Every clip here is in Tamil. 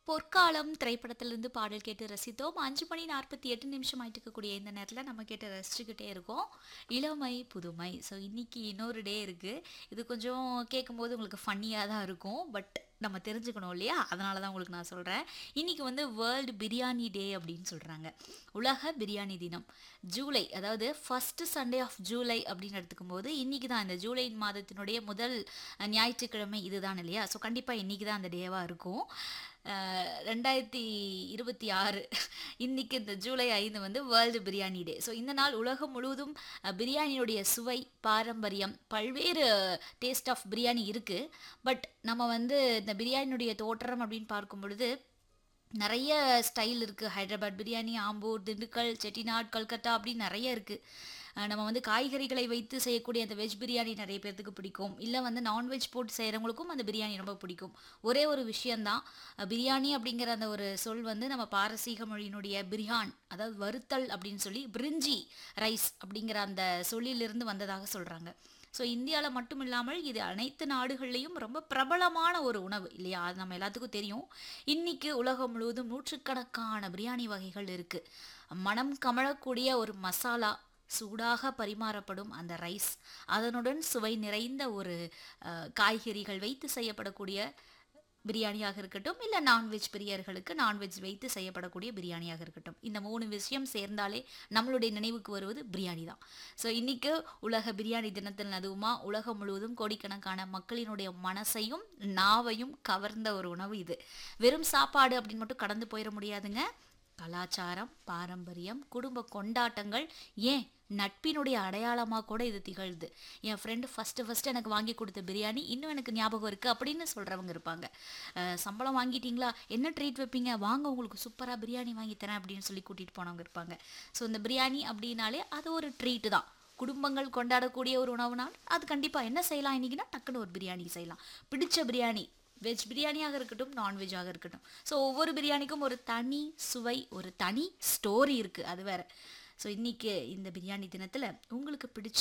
பொற்காலம் திரைப்படத்திலிருந்து பாடல் கேட்டு ரசித்தோம் அஞ்சு மணி நாற்பத்தி எட்டு நிமிஷம் ஆயிட்டு இருக்கக்கூடிய இந்த நேரத்தில் நம்ம கேட்டு ரசிச்சுக்கிட்டே இருக்கோம் இளமை புதுமை ஸோ இன்னைக்கு இன்னொரு டே இருக்குது இது கொஞ்சம் கேட்கும்போது உங்களுக்கு ஃபன்னியாக தான் இருக்கும் பட் நம்ம தெரிஞ்சுக்கணும் இல்லையா அதனால தான் உங்களுக்கு நான் சொல்கிறேன் இன்றைக்கி வந்து வேர்ல்டு பிரியாணி டே அப்படின்னு சொல்கிறாங்க உலக பிரியாணி தினம் ஜூலை அதாவது ஃபஸ்ட்டு சண்டே ஆஃப் ஜூலை அப்படின்னு எடுத்துக்கும் போது இன்றைக்கி தான் இந்த ஜூலை மாதத்தினுடைய முதல் அஹ், ஞாயிற்றுக்கிழமை இதுதான் இல்லையா ஸோ கண்டிப்பாக இன்றைக்கி தான் அந்த டேவாக இருக்கும் அஹ், ரெண்டாயிரத்தி இருபத்தி ஆறு இன்னைக்கு இந்த ஜூலை ஐந்து வந்து வேர்ல்டு பிரியாணி டே ஸோ இந்த நாள் உலகம் முழுவதும் அஹ், பிரியாணியுடைய சுவை பாரம்பரியம் பல்வேறு டேஸ்ட் ஆஃப் பிரியாணி இருக்குது பட் நம்ம வந்து இந்த பிரியாணியுடைய தோற்றம் அப்படின்னு பார்க்கும் பொழுது நிறைய ஸ்டைல் இருக்குது ஹைதராபாத் பிரியாணி ஆம்பூர் திண்டுக்கல் செட்டிநாட் கல்கத்தா அப்படின்னு நிறைய இருக்குது நம்ம வந்து காய்கறிகளை வைத்து செய்யக்கூடிய அந்த வெஜ் பிரியாணி நிறைய பேர்த்துக்கு பிடிக்கும் இல்லை வந்து நான்வெஜ் போட்டு செய்கிறவங்களுக்கும் அந்த பிரியாணி ரொம்ப பிடிக்கும் ஒரே ஒரு விஷயந்தான் அஹ், பிரியாணி அப்படிங்கிற அந்த ஒரு சொல் வந்து நம்ம பாரசீக மொழியினுடைய பிரியான் அதாவது வறுத்தல் அப்படின்னு சொல்லி பிரிஞ்சி ரைஸ் அப்படிங்கிற அந்த சொல்லிலிருந்து வந்ததாக சொல்கிறாங்க ஸோ இந்தியாவில் மட்டும் இல்லாமல் இது அனைத்து நாடுகள்லேயும் ரொம்ப பிரபலமான ஒரு உணவு இல்லையா அது நம்ம எல்லாத்துக்கும் தெரியும் இன்னைக்கு உலகம் முழுவதும் நூற்றுக்கணக்கான பிரியாணி வகைகள் இருக்குது மனம் கமழக்கூடிய ஒரு மசாலா சூடாக பரிமாறப்படும் அந்த ரைஸ் அதனுடன் சுவை நிறைந்த ஒரு அஹ், காய்கறிகள் வைத்து செய்யப்படக்கூடிய பிரியாணியாக இருக்கட்டும் இல்லை நான்வெஜ் பிரியர்களுக்கு நான்வெஜ் வைத்து செய்யப்படக்கூடிய பிரியாணியாக இருக்கட்டும் இந்த மூணு விஷயம் சேர்ந்தாலே நம்மளுடைய நினைவுக்கு வருவது பிரியாணி தான் ஸோ இன்னைக்கு உலக பிரியாணி தினத்தில் அதுவுமா உலகம் முழுவதும் கோடிக்கணக்கான மக்களினுடைய மனசையும் நாவையும் கவர்ந்த ஒரு உணவு இது வெறும் சாப்பாடு அப்படின்னு மட்டும் கடந்து போயிட முடியாதுங்க கலாச்சாரம் பாரம்பரியம் குடும்ப கொண்டாட்டங்கள் ஏன் நட்பினுடைய அடையாளமாக கூட இது திகழ்து என் ஃப்ரெண்டு ஃபஸ்ட்டு ஃபஸ்ட்டு எனக்கு வாங்கி கொடுத்த பிரியாணி இன்னும் எனக்கு ஞாபகம் இருக்குது அப்படின்னு சொல்கிறவங்க இருப்பாங்க அஹ், சம்பளம் வாங்கிட்டீங்களா என்ன ட்ரீட் வைப்பீங்க வாங்க உங்களுக்கு சூப்பராக பிரியாணி வாங்கி தரேன் அப்படின்னு சொல்லி கூட்டிகிட்டு போனவங்க இருப்பாங்க ஸோ இந்த பிரியாணி அப்படின்னாலே அது ஒரு ட்ரீட்டு தான் குடும்பங்கள் கொண்டாடக்கூடிய ஒரு உணவு நாள் அது கண்டிப்பாக என்ன செய்யலாம் இன்றைக்கினா டக்குன்னு ஒரு பிரியாணி செய்யலாம் பிடிச்ச பிரியாணி வெஜ் பிரியாணியாக இருக்கட்டும் நான்வெஜ்ஜாக இருக்கட்டும் ஸோ ஒவ்வொரு பிரியாணிக்கும் ஒரு தனி சுவை ஒரு தனி ஸ்டோரி இருக்குது அது வேற ஸோ இன்றைக்கி இந்த பிரியாணி தினத்தில் உங்களுக்கு பிடிச்ச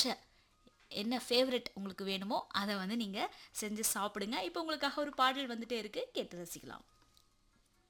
என்ன ஃபேவரட் உங்களுக்கு வேணுமோ அதை வந்து நீங்கள் செஞ்சு சாப்பிடுங்க இப்போ உங்களுக்காக ஒரு பாடல் வந்துட்டே இருக்குது கேட்டு ரசிக்கலாம்